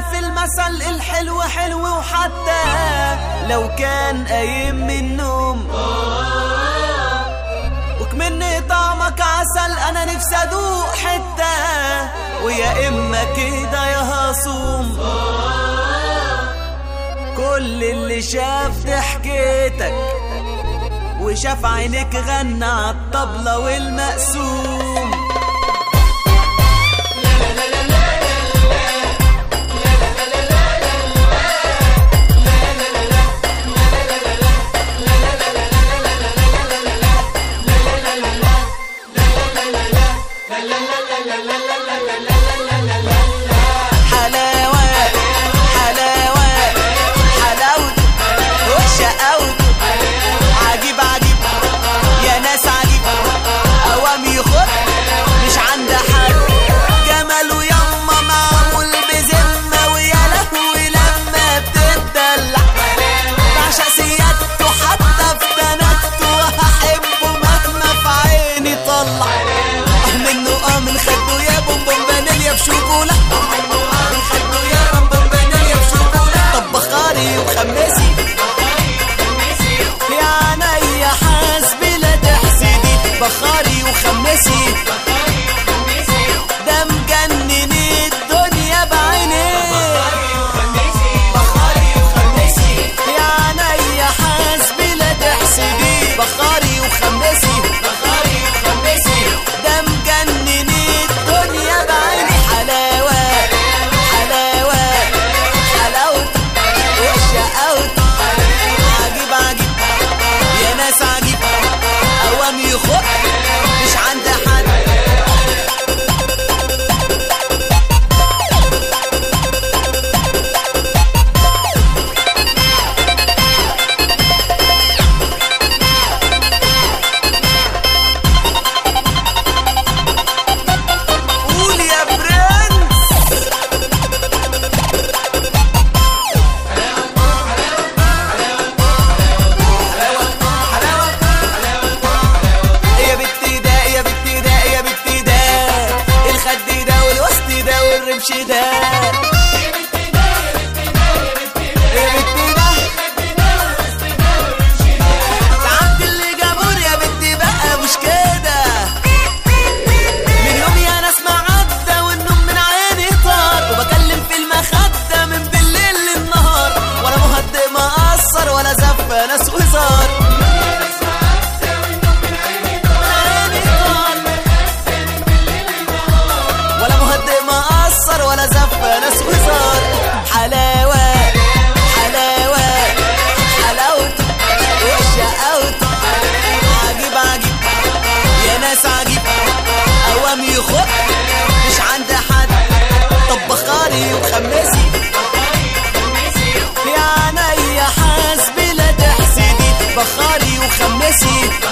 في المثل الحلو حلو وحتى لو كان قايم من النوم وكمني طعمك عسل انا نفسي ادوق حتة ويا اما كده يا هصوم كل اللي شاف ضحكتك وشاف عينك غنى عالطبلة والمقسوم حلاوة حلاوة حلاوته وشقاوته عجيب عجيب يا ناس عجيب قوام يخط مش عند حد جماله يما معمول بذمة ويا لهوي لما بتدلع بعشق سيادته حتى في تنته وهحبه مهما في عيني طلع اه منه اه من خده يا بومبوم فانيليا بشوكولا اه من خده يا بومبوم فانيليا بشوكولا طب بخاري وخمسي يا عينيا حاسبي لا تحسدي بخاري وخمسي ده مجنن الدنيا بعينيه بخاري وخمسي يا عينيا حاسبي لا تحسدي بخاري وخمسي بخاري وخمسي ده مجنن الدنيا بعيني حلاوة حلاوة حلاوته وشقاوته عجيب عجيب يا ناس عجيب قوام يخط مش عند حد قول يا برنس يا بنتي ده يا بنتي ده يا بنتي ده الخد ده والوسط ده والرمش ده يا بنتي ده ساعات اللي جابور يا بنتي بقى مش كده من يوم يا ناس ما عدى والنوم من عيني طار وبكلم في المخدة من بالليل للنهار ولا مهدئ ما أثر ولا زفة ناس وزار ولا مهدئ ما أثر ولا زفة ناس وزار حلاوة حلاوة حلاوته وشقاوته عجيب عجيب يا ناس عجيب قوام يخط مش عند حد طب بخاري وخمسي يا عينيا حاسبي لا تحسدي بخاري وخمسي